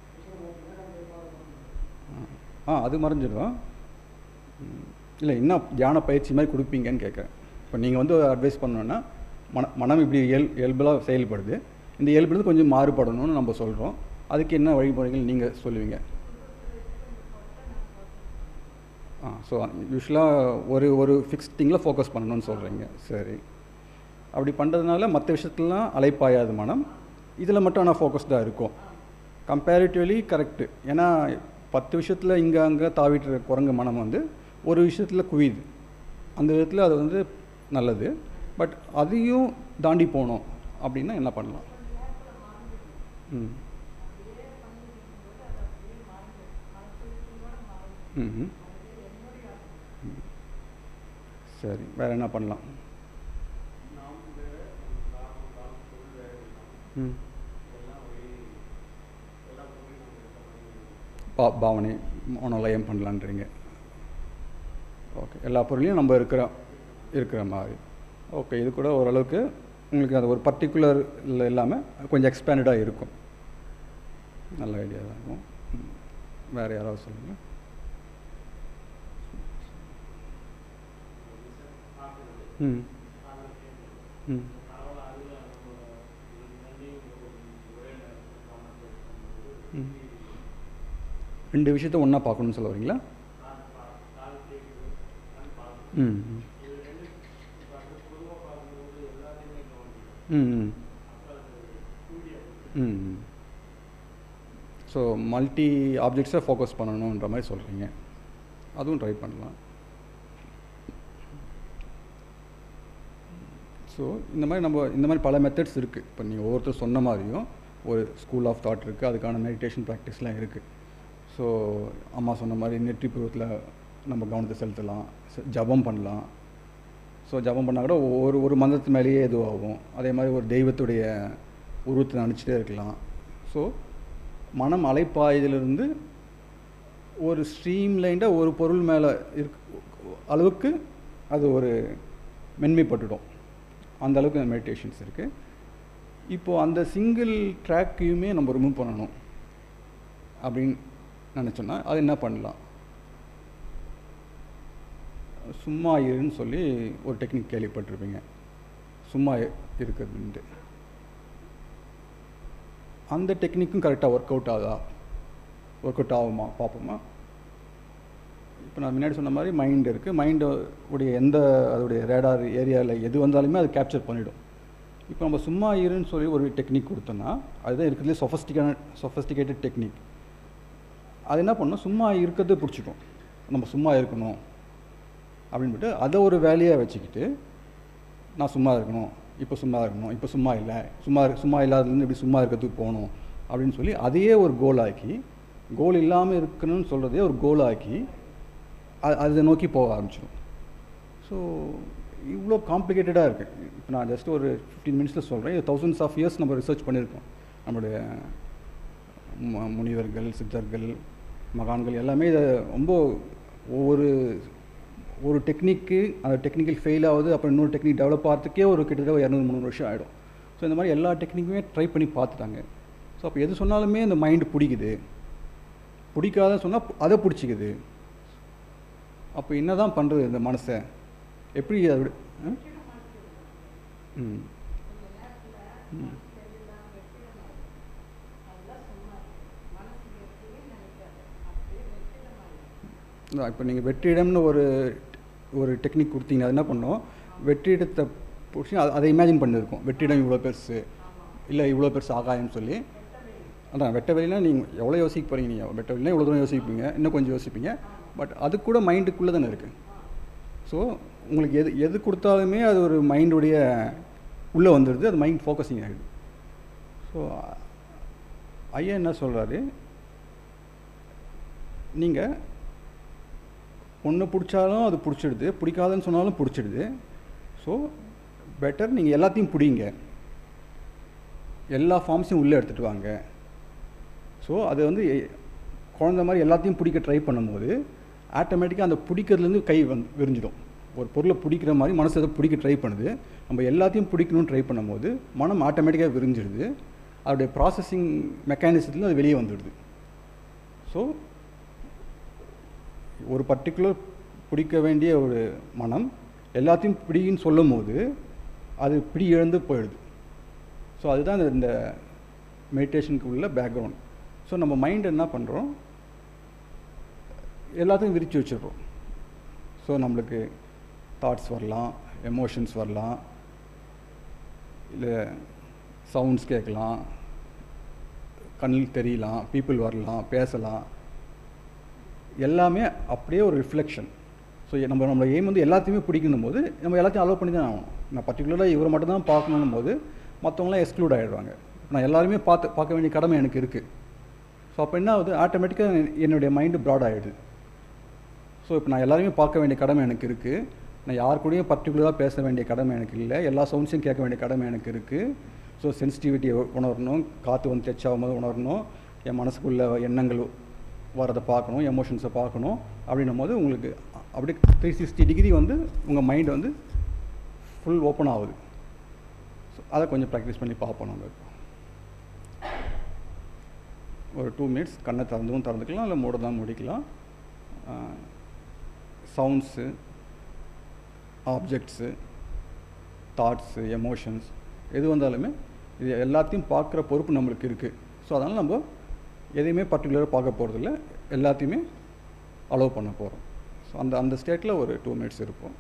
ஆ அது மறைஞ்சிடும் ம், இல்லை இன்னும் தியான பயிற்சி மாதிரி கொடுப்பீங்கன்னு கேட்குறேன் இப்போ நீங்கள் வந்து அட்வைஸ் பண்ணோன்னா மன மனம் இப்படி இயல் இயல்புலாம் செயல்படுது இந்த இயல்புலேருந்து கொஞ்சம் மாறுபடணும்னு நம்ம சொல்கிறோம் அதுக்கு என்ன வழிமுறைகள் நீங்கள் சொல்லுவீங்க ஆ ஸோ யூஸ்வலாக ஒரு ஒரு ஃபிக்ஸ் திங்கில் ஃபோக்கஸ் பண்ணணும்னு சொல்கிறீங்க சரி அப்படி பண்ணுறதுனால மற்ற விஷயத்துலலாம் அலைப்பாயாது மனம் இதில் மட்டும் ஆனால் ஃபோக்கஸ்டாக இருக்கும் கம்பேரிட்டிவ்லி கரெக்டு ஏன்னா பத்து விஷயத்தில் இங்கே அங்கே தாவிட்டு இருக்க குரங்கு மனம் வந்து ஒரு விஷயத்தில் குவியுது அந்த விதத்தில் அது வந்து நல்லது பட் அதையும் தாண்டி போகணும் அப்படின்னா என்ன பண்ணலாம் ம் ம் ம். சரி வேறு என்ன பண்ணலாம் ம் பா பாவனை மனோலயம் பண்ணலான்றீங்க ஓகே எல்லா பொருளையும் நம்ம இருக்கிற இருக்கிற மாதிரி ஓகே இது கூட ஓரளவுக்கு உங்களுக்கு அது ஒரு பர்டிகுலர் இல்லாமல் கொஞ்சம் எக்ஸ்பேண்டடாக இருக்கும் நல்ல ஐடியா தான் இருக்கும் ம். வேறு யாராவது சொல்லுங்கள் ம் ம் ம் ரெண்டு விஷயத்த ஒன்றா பார்க்கணும்னு சொல்ல வரீங்களா ம் ம். ம் ம் ம் ம் ஸோ மல்டி ஆப்ஜெக்ட்ஸை ஃபோக்கஸ் பண்ணணுன்ற மாதிரி சொல்கிறீங்க அதுவும் ட்ரை பண்ணலாம் ஸோ இந்த மாதிரி நம்ம இந்த மாதிரி பல மெத்தட்ஸ் இருக்குது இப்போ நீங்கள் ஒவ்வொருத்தர் சொன்ன மாதிரியும் ஒரு ஸ்கூல் ஆஃப் தாட் இருக்குது அதுக்கான மெடிடேஷன் ப்ராக்டிஸ்லாம் இருக்குது ஸோ அம்மா சொன்ன மாதிரி நெற்றி பூர்வத்தில் நம்ம கவனத்தை செலுத்தலாம் ச- ஜபம் பண்ணலாம் ஸோ ஜபம் பண்ணால் கூட ஒரு ஒரு மந்திரத்து மேலேயே இதுவாகும் அதே மாதிரி ஒரு தெய்வத்துடைய உருவத்தை நினச்சிட்டே இருக்கலாம் ஸோ மனம் அலைப்பாய்திலிருந்து ஒரு ஸ்ட்ரீம் லைண்டாக ஒரு பொருள் மேலே இருக் அளவுக்கு அது ஒரு மென்மைப்பட்டுடும் அந்த அளவுக்கு மெடிடேஷன்ஸ் இருக்குது இப்போது அந்த சிங்கிள் ட்ராக்கையுமே நம்ம ரிமூவ் பண்ணணும் அப்படின்னு நினச்சோன்னா அது என்ன பண்ணலாம் சும்மா இருன்னு சொல்லி ஒரு டெக்னிக் கேள்விப்பட்டிருப்பீங்க சும்மா இ- இருக்கிறதுன்ட்டு அந்த டெக்னிக்கும் கரெக்டாக ஒர்க் அவுட் ஆகுதா ஒர்க் அவுட் ஆகுமா பார்ப்போமா இப்போ நான் முன்னாடி சொன்ன மாதிரி மைண்ட் இருக்குது மைண்டு உடைய எந்த அதோடைய ரேடார் ஏரியாவில் எது வந்தாலுமே அது கேப்சர் பண்ணிடும் இப்போ நம்ம சும்மா இருன்னு சொல்லி ஒரு டெக்னிக் கொடுத்தோன்னா அதுதான் இருக்கிறதுலே சொஃபஸ்டிகேட் சொஃபஸ்டிகேட்டட் டெக்னிக் அது என்ன பண்ணணும் சும்மா இருக்கிறது பிடிச்சிக்கும் நம்ம சும்மா இருக்கணும் அப்படின்ட்டு அதை ஒரு வேலையாக வச்சுக்கிட்டு நான் சும்மா இருக்கணும் இப்போ சும்மா இருக்கணும் இப்போ சும்மா இல்லை சும்மா இரு- சும்மா இல்லாததுலேருந்து இப்படி சும்மா இருக்கிறதுக்கு போகணும் அப்படின்னு சொல்லி அதையே ஒரு கோல் ஆக்கி கோல் இல்லாமல் இருக்கணும்னு சொல்கிறதே ஒரு கோல் ஆக்கி அ- அதை நோக்கி போக ஆரம்பிச்சிடும் ஸோ இவ்வளோ காம்ப்ளிகேட்டடாக இருக்குது இப்போ நான் ஜஸ்ட் ஒரு ஃபிஃப்டீன் மினிட்ஸில் சொல்கிறேன் இது தௌசண்ட்ஸ் ஆஃப் இயர்ஸ் நம்ம ரிசர்ச் பண்ணியிருக்கோம் நம்மளுடைய மு- முனிவர்கள் சித்தர்கள் மகான்கள் எல்லாமே இதை ரொம்ப ஒவ்வொரு ஒரு டெக்னிக்கு அந்த டெக்னிக்கல் ஃபெயில் ஆகுது அப்புறம் இன்னொரு டெக்னிக் டெவலப் ஆகிறதுக்கே ஒரு கிட்டத்தட்ட ஒரு இரநூறு முந்நூறு வருஷம் ஆகிடும் ஸோ இந்த மாதிரி எல்லா டெக்னிக்குமே ட்ரை பண்ணி பார்த்துட்டாங்க ஸோ அப்போ எது சொன்னாலுமே இந்த மைண்டு பிடிக்குது பிடிக்காத சொன்னால் அதை பிடிச்சிக்குது அப்போ என்ன தான் பண்ணுறது இந்த மனசை எப்படி அதை விட ஆ? ம் ம் இப்போ நீங்கள் வெற்றிடம்னு ஒரு ஒரு டெக்னிக் கொடுத்தீங்க அது என்ன பண்ணோம் வெற்றிடத்தை பிடிச்சி அதை- அதை இமேஜின் பண்ணியிருக்கோம் வெற்றிடம் இவ்வளோ பெருசு இல்லை இவ்வளோ பெருசு ஆகாயம்னு சொல்லி அதான் வெட்ட வெளினா நீங்கள் எவ்வளோ யோசிக்க போகிறீங்க நீங்கள் வெட்ட வெளினா இவ்வளோ தூரம் யோசிப்பீங்க இன்னும் கொஞ்சம் யோசிப்பீங்க பட் அது கூட மைண்டுக்குள்ளே தானே இருக்குது ஸோ உங்களுக்கு எது எது கொடுத்தாலுமே அது ஒரு மைண்டுடைய உள்ளே வந்துடுது அது மைண்ட் ஃபோக்கஸிங் ஆகிடுது ஸோ ஐயா என்ன சொல்கிறாரு நீங்கள் ஒன்று பிடிச்சாலும் அது பிடிச்சிடுது பிடிக்காதுன்னு சொன்னாலும் பிடிச்சிடுது ஸோ பெட்டர் நீங்கள் எல்லாத்தையும் பிடிங்க எல்லா ஃபார்ம்ஸையும் உள்ளே எடுத்துகிட்டு வாங்க ஸோ அது வந்து எ- குழந்த மாதிரி எல்லாத்தையும் பிடிக்க ட்ரை பண்ணும்போது ஆட்டோமேட்டிக்காக அந்த பிடிக்கிறதுலேருந்து கை வந்து விரிஞ்சிடும் ஒரு பொருளை பிடிக்கிற மாதிரி மனசு அதை பிடிக்க ட்ரை பண்ணுது நம்ம எல்லாத்தையும் பிடிக்கணும்னு ட்ரை பண்ணும்போது மனம் ஆட்டோமேட்டிக்காக விரிஞ்சிடுது அதோடைய ப்ராசஸிங் மெக்கானிசத்தில் அது வெளியே வந்துடுது ஸோ ஒரு பர்டிகுலர் பிடிக்க வேண்டிய ஒரு மனம் எல்லாத்தையும் பிடின்னு சொல்லும் போது அது பிடி இழந்து போயிடுது ஸோ அதுதான் இந்த- இந்த மெடிடேஷனுக்கு உள்ள பேக்ரவுண்ட் ஸோ நம்ம மைண்ட் என்ன பண்ணுறோம் எல்லாத்தையும் விரித்து வச்சிடுறோம் ஸோ நம்மளுக்கு தாட்ஸ் வரலாம் எமோஷன்ஸ் வரலாம் இல்லை சவுண்ட்ஸ் கேட்கலாம் கண்ணில் தெரியலாம் பீப்புள் வரலாம் பேசலாம் எல்லாமே அப்படியே ஒரு ரிஃப்ளெக்ஷன் ஸோ நம்ம நம்ம எய்ம் வந்து எல்லாத்தையுமே பிடிக்கணும் போது நம்ம எல்லாத்தையும் அலோவ் பண்ணி தான் ஆகணும் நான் பர்டிகுலராக இவரை மட்டும் தான் பார்க்கணும் போது மற்றவங்களாம் எக்ஸ்க்ளூட் ஆகிடுவாங்க நான் எல்லாருமே பார்த்து பார்க்க வேண்டிய கடமை எனக்கு இருக்குது ஸோ அப்போ என்ன ஆகுது ஆட்டோமேட்டிக்காக என்னுடைய மைண்டு ப்ராட் ஆகிடுது ஸோ இப்போ நான் எல்லாரையுமே பார்க்க வேண்டிய கடமை எனக்கு இருக்குது நான் யார் கூடயும் பர்டிகுலராக பேச வேண்டிய கடமை எனக்கு இல்லை எல்லா சவுண்ட்ஸையும் கேட்க வேண்டிய கடமை எனக்கு இருக்குது ஸோ சென்சிட்டிவிட்டியை உணரணும் காற்று வந்து டச் ஆகும்போது உணரணும் என் மனசுக்குள்ள எண்ணங்கள் வரதை பார்க்கணும் எமோஷன்ஸை பார்க்கணும் அப்படின்னும் போது உங்களுக்கு அப்படியே த்ரீ சிக்ஸ்டி டிகிரி வந்து உங்கள் மைண்ட் வந்து ஃபுல் ஓப்பன் ஆகுது ஸோ அதை கொஞ்சம் ப்ராக்டிஸ் பண்ணி பார்ப்போம் நம்ம இப்போ ஒரு டூ மினிட்ஸ் கண்ணை திறந்தும் திறந்துக்கலாம் இல்லை மூட தான் முடிக்கலாம் சவுண்ட்ஸு ஆப்ஜெக்ட்ஸு தாட்ஸு எமோஷன்ஸ் எது வந்தாலுமே இது எல்லாத்தையும் பார்க்குற பொறுப்பு நம்மளுக்கு இருக்குது ஸோ அதனால் நம்ம எதையுமே பர்டிகுலராக பார்க்க போகிறதில்ல எல்லாத்தையுமே அலோவ் பண்ண போகிறோம் ஸோ அந்த அந்த ஸ்டேட்டில் ஒரு டூ மினிட்ஸ் இருப்போம்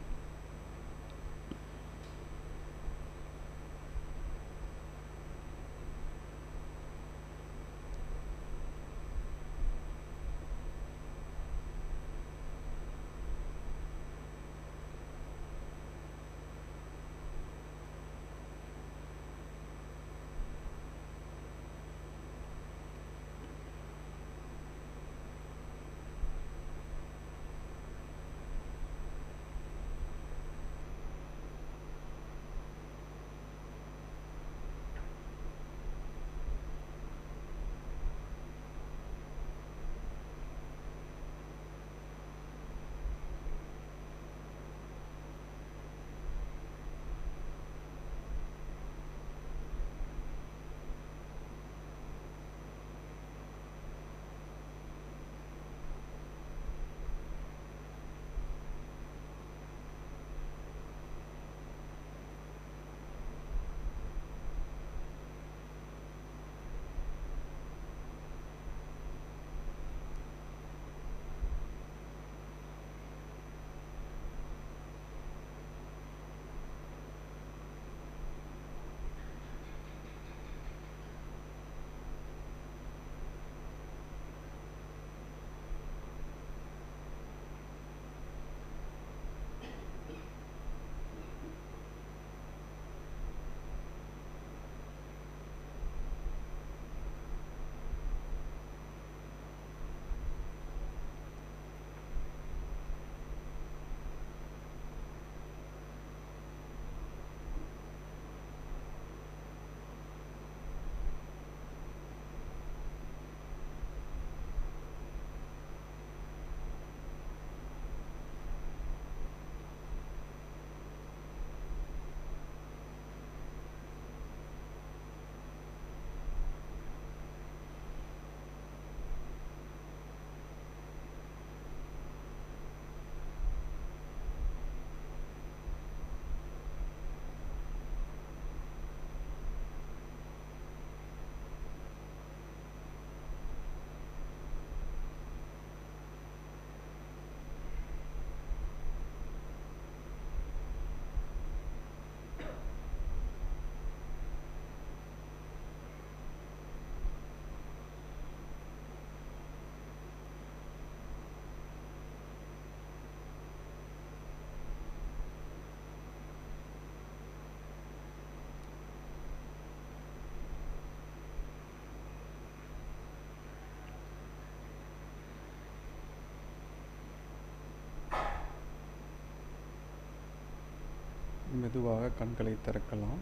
மெதுவாக கண்களை திறக்கலாம்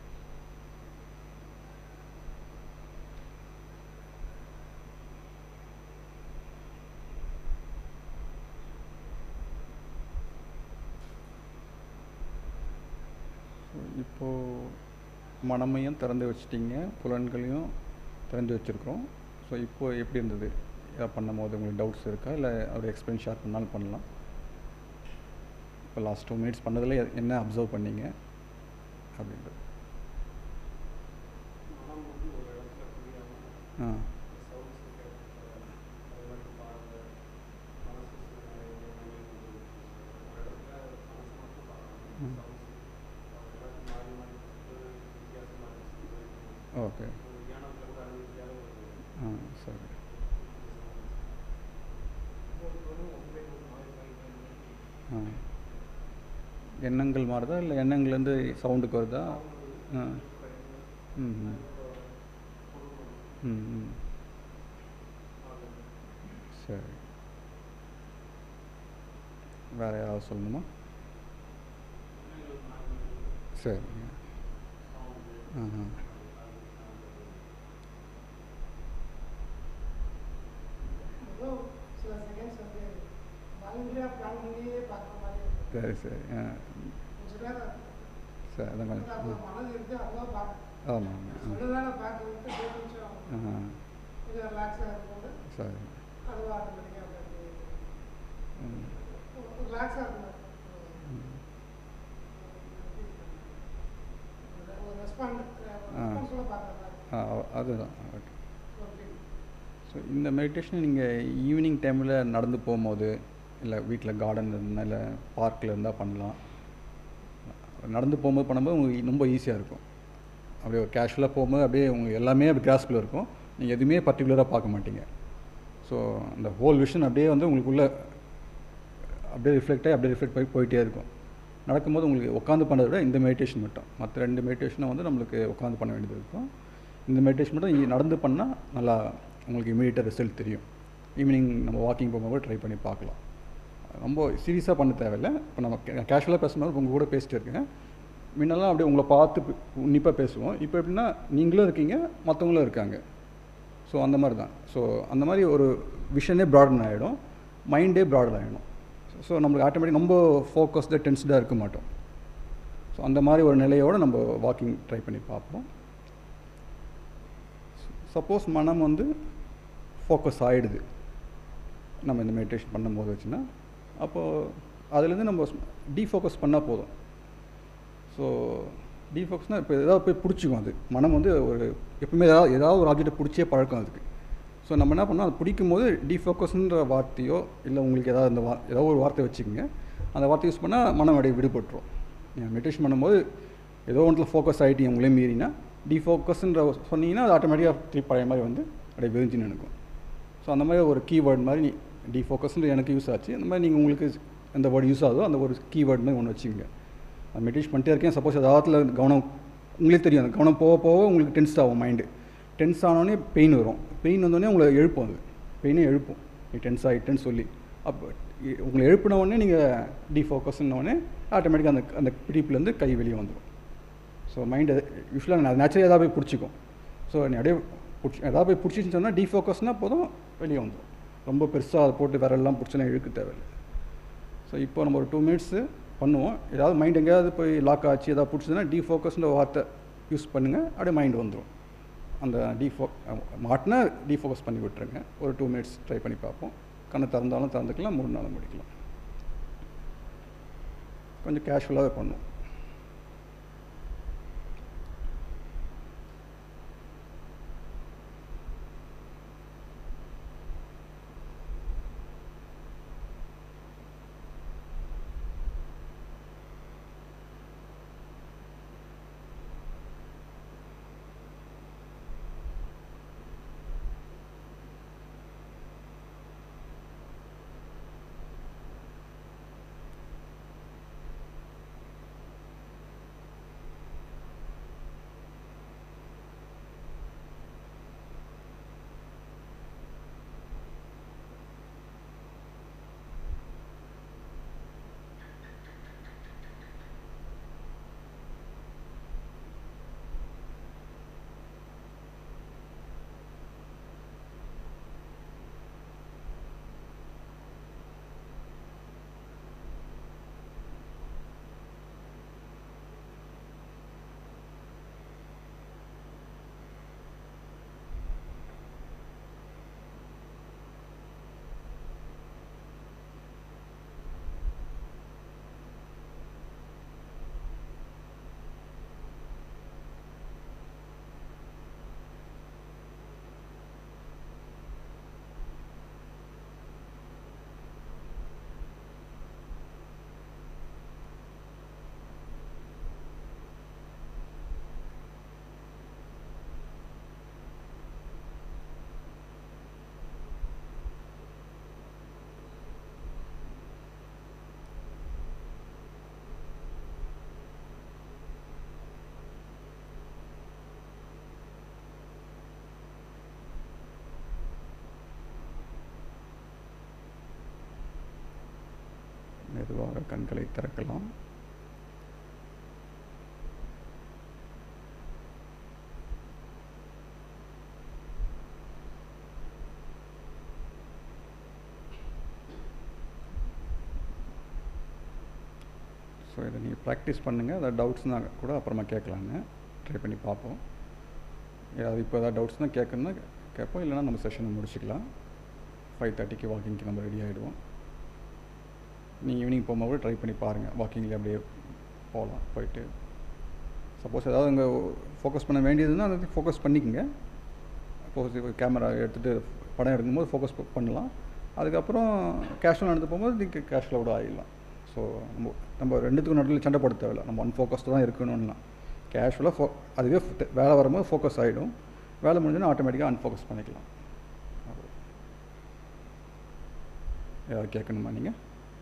இப்போது மனமையும் திறந்து வச்சிட்டிங்க புலன்களையும் திறந்து வச்சுருக்கோம் ஸோ இப்போ எப்படி இருந்தது இதை பண்ணும் போது உங்களுக்கு டவுட்ஸ் இருக்கா இல்லை அவர் எக்ஸ்பீரியன்ஸ் ஷேர் பண்ணாலும் பண்ணலாம் இப்போ லாஸ்ட் டூ மினிட்ஸ் பண்ணதில் எ- என்ன அப்சர்வ் பண்ணீங்க அப்படின்றது மனம் வந்து ஒரு இடத்துல புரியாமல் ஆ சவுண்ட்ஸ் அது மாதிரி பாருங்க மனசு சில நேரங்கள் ஒரு இடத்துல மனசு மட்டும் பார்க்கணும் ம். சவுண்ட்ஸ் எல்லாத்தையும் மாறி மாறி கொடுத்து வித்தியாசமாக இருந்துச்சு ஓகே ஒரு தியானத்தில் கூட அனுமதிக்காத ஒரு ஆ சரி ஒவ்வொருத்தரும் ஒவ்வொரு மாறி மாறி மாறி மாறி ஆ எண்ணங்கள் மாறுதா இல்லை எண்ணங்கள்லேருந்து சவுண்டுக்கு வருதா ஆ ம் ம் ம் ம் சரி வேறு யாராவது சொல்லணுமா சரிங்க ஆஹா ஏதோ சில செகண்ட்ஸ் வந்து வாலண்டியராக பிளான் பண்ணியே பார்க்குற மாதிரி இருக்கும் சரி சரி ஆ கொஞ்ச நேரம் சரி அதான் வந்து அப்போ கொஞ்சம் மனது இருக்கு அதெல்லாம் பார்க்க ஆமாம் ஆமாம் கொஞ்ச நேரம் பார்க்க விட்டு ஒரு நிமிஷம் ஆ கொஞ்சம் ரிலாக்ஸாக இருக்கும்போது சரி அதுவும் ஆட்டோமேட்டிக்காக அப்படியே ம் ரிலாக்ஸாக இருக்கும் ம். ஒரு ரெஸ்பாண்ட் ஆ. ரெஸ்பான்ஸோட பார்க்குற மாதிரி ஆ அதுதான் ஓகே ஓகே ஸோ இந்த மெடிடேஷன் நீங்கள் ஈவினிங் டைமில் நடந்து போகும்போது இல்லை வீட்டில் கார்டன் இருந்தால் இல்லை பார்க்கில் இருந்தால் பண்ணலாம் நடந்து போகும்போது பண்ணும்போது உங்களுக்கு ரொம்ப ஈஸியாக இருக்கும் அப்படியே ஒரு கேஷுவலாக போகும்போது அப்படியே உங்களுக்கு எல்லாமே அப்படி கிராஸ்பில் இருக்கும் நீங்கள் எதுவுமே பர்டிகுலராக பார்க்க மாட்டீங்க ஸோ அந்த ஹோல் விஷன் அப்படியே வந்து உங்களுக்குள்ள அப்படியே ரிஃப்ளெக்ட் ஆகி அப்படியே ரிஃப்ளெக்ட் ஆகி போயிட்டே இருக்கும் நடக்கும்போது உங்களுக்கு உட்காந்து பண்ணுறத விட இந்த மெடிடேஷன் மட்டும் மற்ற ரெண்டு மெடிடேஷனை வந்து நம்மளுக்கு உட்காந்து பண்ண வேண்டியது இருக்கும் இந்த மெடிடேஷன் மட்டும் இ- நடந்து பண்ணால் நல்லா உங்களுக்கு இமீடியட்டாக ரிசல்ட் தெரியும் ஈவினிங் நம்ம வாக்கிங் போகும்போது ட்ரை பண்ணி பார்க்கலாம் ரொம்ப சீரியஸாக பண்ண தேவையில்லை இப்போ நம்ம கேஷுவலாக பேசும்போது உங்கள் கூட பேசிட்டு இருக்கேன் முன்னெல்லாம் அப்படியே உங்களை பார்த்து பி- உன்னிப்பாக பேசுவோம் இப்போ எப்படின்னா நீங்களும் இருக்கீங்க மற்றவங்களும் இருக்காங்க ஸோ அந்த மாதிரி தான் ஸோ அந்த மாதிரி ஒரு விஷனே ப்ராடன் ஆகிடும் மைண்டே ப்ராடன் ஆகிடும் ஸோ நம்மளுக்கு ஆட்டோமேட்டிக் ரொம்ப ஃபோக்கஸ்டாக டென்ஸ்டாக இருக்க மாட்டோம் ஸோ அந்த மாதிரி ஒரு நிலையோடு நம்ம வாக்கிங் ட்ரை பண்ணி பார்ப்போம் சப்போஸ் மனம் வந்து ஃபோக்கஸ் ஆகிடுது நம்ம இந்த மெடிடேஷன் பண்ணும்போது வச்சுன்னா அப்போது அதுலேருந்து நம்ம டீஃபோக்கஸ் பண்ணால் போதும் ஸோ டீஃபோக்கஸ்னால் இப்போ ஏதாவது போய் பிடிச்சிக்கும் அது மனம் வந்து ஒரு எப்பவுமே ஏதாவது ஏதாவது ஒரு ஆப்ஜெக்ட்டை பிடிச்சே பழக்கம் அதுக்கு ஸோ நம்ம என்ன பண்ணோம் அது பிடிக்கும் போது டீஃபோக்கஸ்ன்ற வார்த்தையோ இல்லை உங்களுக்கு ஏதாவது அந்த வா ஏதாவது ஒரு வார்த்தை வச்சுக்கோங்க அந்த வார்த்தை யூஸ் பண்ணால் மனம் அப்படியே விடுபட்டுரும் நீங்கள் மெடிடேஷன் பண்ணும்போது ஏதோ ஒன்றில் ஃபோக்கஸ் ஆகிட்டீங்க உங்களே மீறினா டீஃபோக்கஸ்ன்ற சொன்னீங்கன்னா அது ஆட்டோமேட்டிக்காக திருப்பி பழைய மாதிரி வந்து அப்படியே விரிஞ்சு நினைக்கும் ஸோ அந்த மாதிரி ஒரு கீவேர்ட் மாதிரி நீ டீஃபோக்கஸ்ன்ற எனக்கு யூஸ் ஆச்சு அந்த மாதிரி நீங்கள் உங்களுக்கு எந்த வேர்டு யூஸ் ஆகுதோ அந்த ஒரு கீவேர்ட் மாதிரி ஒன்று வச்சுக்கோங்க அது மெடிடேஷன் பண்ணிட்டே இருக்கேன் சப்போஸ் ஏதாவது கவனம் உங்களே தெரியும் அந்த கவனம் போக போக உங்களுக்கு டென்ஸ் ஆகும் மைண்டு டென்ஸ் ஆனோடனே பெயின் வரும் பெயின் வந்தோடனே உங்களை எழுப்பும் அது பெயினே எழுப்பும் நீ டென்ஸ் ஆகிட்டேன்னு சொல்லி அப்போ இ- உங்களை எழுப்பின உடனே நீங்கள் டீஃபோக்கஸ்னோடனே ஆட்டோமேட்டிக்காக அந்த அந்த பிடிப்புலேருந்து கை வெளியே வந்துடும் ஸோ மைண்டு யூஸ்வலாக நான் நேச்சுரலாக ஏதாவது போய் பிடிச்சிக்கும் ஸோ நீ அப்படியே பிடிச்சி ஏதாவது போய் பிடிச்சின்னு சொன்னால் டீஃபோக்கஸ்னால் போதும் வெளியே வந்துடும் ரொம்ப பெருசாக அதை போட்டு விரல்லாம் பிடிச்சனா இழுக்க தேவையில்லை ஸோ இப்போ நம்ம ஒரு டூ மினிட்ஸு பண்ணுவோம் ஏதாவது மைண்ட் எங்கேயாவது போய் லாக் ஆச்சு ஏதாவது பிடிச்சதுன்னா டீஃபோக்கஸ்ன்ற வார்த்தை யூஸ் பண்ணுங்கள் அப்படியே மைண்ட் வந்துடும் அந்த டீஃபோ மாட்டினா டீஃபோக்கஸ் பண்ணி விட்டுருங்க ஒரு டூ மினிட்ஸ் ட்ரை பண்ணி பார்ப்போம் கண்ணை திறந்தாலும் திறந்துக்கலாம் மூடினாலும் முடிக்கலாம் கொஞ்சம் கேஷுவலாகவே பண்ணுவோம் மெதுவாக கண்களை திறக்கலாம் ஸோ இதை நீங்கள் ப்ராக்டிஸ் பண்ணுங்கள் அதை டவுட்ஸ்னால் கூட அப்புறமா கேட்கலாங்க ட்ரை பண்ணி பார்ப்போம் ஏதாவது இப்போ ஏதாவது டவுட்ஸ்னால் கேட்கணுன்னா கேட்போம் இல்லைனா நம்ம செஷனை முடிச்சுக்கலாம் ஃபைவ் தேர்ட்டிக்கு வாக்கிங்க்கு நம்ம ரெடி ஆகிடுவோம் நீங்கள் ஈவினிங் போகும்போது கூட ட்ரை பண்ணி பாருங்கள் வாக்கிங்கில் அப்படியே போகலாம் போயிட்டு சப்போஸ் ஏதாவது அங்கே ஃபோக்கஸ் பண்ண வேண்டியதுன்னா அதை ஃபோக்கஸ் பண்ணிக்கோங்க சப்போஸ் கேமரா எடுத்துகிட்டு படம் எடுக்கும்போது ஃபோக்கஸ் பண்ணலாம் அதுக்கப்புறம் கேஷுவல் நடந்து போகும்போது நீங்கள் கேஷுவலாக கூட ஆகிடலாம் ஸோ நம்ம நம்ம ரெண்டுத்துக்கும் நடுவில் சண்டை போட தேவையில்ல நம்ம அன்ஃபோக்கஸ்டு தான் இருக்கணும்லாம் கேஷுவலாக ஃபோ அதுவே ஃப- வேலை வரும்போது ஃபோக்கஸ் ஆகிடும் வேலை முடிஞ்சோன்னா ஆட்டோமேட்டிக்காக அன்ஃபோக்கஸ் பண்ணிக்கலாம் ஏதாவது கேட்கணுமா நீங்கள்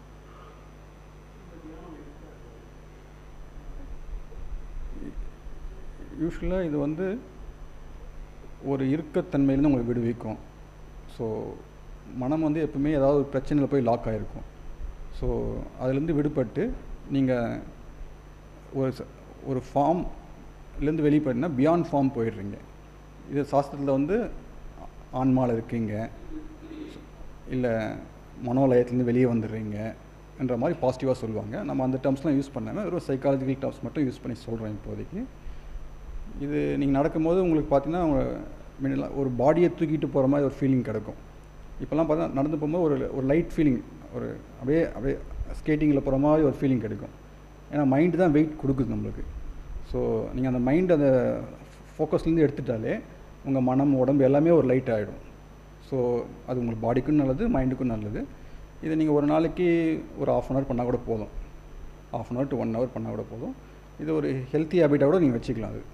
யூஸ்வலாக இது வந்து ஒரு இறுக்கத்தன்மையிலேருந்து உங்களை விடுவிக்கும் ஸோ மனம் வந்து எப்பவுமே ஏதாவது ஒரு பிரச்சனையில் போய் லாக் ஆகிருக்கும் ஸோ அதுலேருந்து விடுபட்டு நீங்கள் ஒரு ச- ஒரு ஃபார்ம்லேருந்து வெளியே போயிட்டீங்கன்னா பியாண்ட் ஃபார்ம் போயிடுறீங்க இது சாஸ்திரத்தில் வந்து ஆன்மாவில் இருக்கீங்க இல்லை மனோலயத்துலேருந்து வெளியே வந்துடுறீங்க என்ற மாதிரி பாசிட்டிவாக சொல்லுவாங்க நம்ம அந்த டேர்ம்ஸ்லாம் யூஸ் பண்ணாமல் வெறும் சைக்காலஜிக்கல் டேர்ம்ஸ் மட்டும் யூஸ் பண்ணி சொல்கிறோம் இப்போதைக்கு இது நீங்கள் நடக்கும்போது உங்களுக்கு பார்த்தீங்கன்னா உங்க முன்னெல்லாம் ஒரு பாடியை தூக்கிட்டு போகிற மாதிரி ஒரு ஃபீலிங் கிடைக்கும் இப்போல்லாம் பார்த்தா நடந்து போகும்போது ஒரு ஒரு லைட் ஃபீலிங் ஒரு அப்படியே அப்படியே ஸ்கேட்டிங்கில் போகிற மாதிரி ஒரு ஃபீலிங் கிடைக்கும் ஏன்னா மைண்டு தான் வெயிட் கொடுக்குது நம்மளுக்கு ஸோ நீங்கள் அந்த மைண்ட் அந்த ஃபோக்கஸ்லேருந்து எடுத்துட்டாலே உங்கள் மனம் உடம்பு எல்லாமே ஒரு லைட் ஆகிடும் ஸோ அது உங்களுக்கு பாடிக்கும் நல்லது மைண்டுக்கும் நல்லது இதை நீங்கள் ஒரு நாளைக்கு ஒரு ஆஃப் அன் ஹவர் பண்ணால் கூட போதும் half an hour to one hour பண்ணால் கூட போதும் இது ஒரு ஹெல்த்தி ஹேபிட்டாக கூட நீங்கள் வச்சுக்கலாம் அது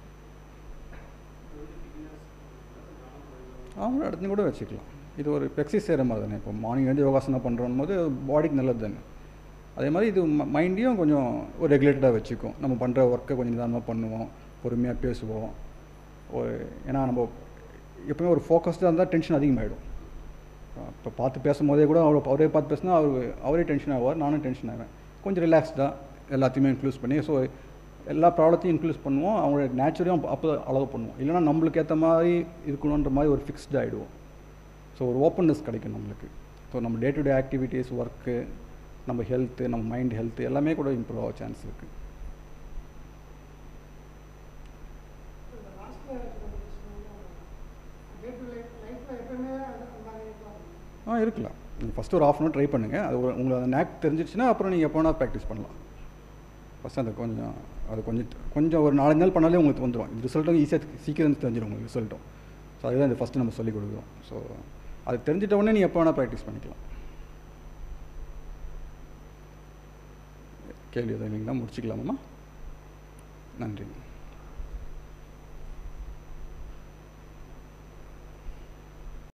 அவங்க இடத்துல கூட வச்சுக்கலாம் இது ஒரு எக்ஸசைஸ் செய்கிற மாதிரி தானே இப்போ மார்னிங் எழுந்து யோகாசனம் பண்ணுறோம் போது பாடிக்கு நல்லது தானே அதே மாதிரி இது மைண்டையும் கொஞ்சம் ஒரு ரெகுலேட்டடாக வச்சுக்கும் நம்ம பண்ணுற ஒர்க்கை கொஞ்சம் நிதானமாக பண்ணுவோம் பொறுமையாக பேசுவோம் ஒரு ஏன்னா நம்ம எப்பவுமே ஒரு ஃபோக்கஸ்டாக இருந்தால் டென்ஷன் அதிகமாகிடும் இப்போ பார்த்து பேசும்போதே கூட அவர் அவரே பார்த்து பேசினா அவர் அவரே டென்ஷன் ஆவார் நானும் டென்ஷன் ஆவேன் கொஞ்சம் ரிலாக்ஸ்டாக எல்லாத்தையுமே இன்க்ளூஸ் பண்ணி ஸோ எல்லா ப்ராப்ளத்தையும் இன்க்ளூஸ் பண்ணுவோம் அவங்களோட நேச்சுரையும் அப்போ அலோவ் பண்ணுவோம் இல்லைன்னா நம்மளுக்கு ஏற்ற மாதிரி இருக்கணுன்ற மாதிரி ஒரு ஃபிக்ஸ்டு ஆகிடுவோம் ஸோ ஒரு ஓப்பன்னஸ் கிடைக்கும் நம்மளுக்கு ஸோ நம்ம day to day activities work நம்ம ஹெல்த்து நம்ம மைண்ட் ஹெல்த் எல்லாமே கூட இம்ப்ரூவ் ஆக சான்ஸ் இருக்குது இந்த லாஸ்ட்ல டே டு லைஃப் லைஃப்ல எப்பவுமே அது அந்த மாதிரி இருக்கலாம் ஆ இருக்கலாம் நீங்கள் ஃபஸ்ட்டு ஒரு ஆஃப் அன் ட்ரை பண்ணுங்கள் அது ஒரு உங்களுக்கு அந்த நேக் தெரிஞ்சிச்சுன்னா அப்புறம் நீங்கள் எப்போ வேணால் ப்ராக்டிஸ் பண்ணலாம் ஃபஸ்ட் அது கொஞ்சம் அது கொஞ்சம் கொஞ்சம் ஒரு நாலஞ்சு நாள் பண்ணாலே உங்களுக்கு வந்துடும் இது ரிசல்ட்டும் ஈஸியாக சீக்கிரம் தெரிஞ்சிடும் உங்களுக்கு ரிசல்ட்டும் ஸோ அதுதான் இது ஃபஸ்ட்டு நம்ம சொல்லிக் கொடுக்குறோம் ஸோ அது தெரிஞ்சிட்ட உடனே நீ எப்போ வேணால் ப்ராக்டிஸ் பண்ணிக்கலாம் கேள்வி எதுவும் இல்லைங்களா முடிச்சுக்கலாமா நன்றி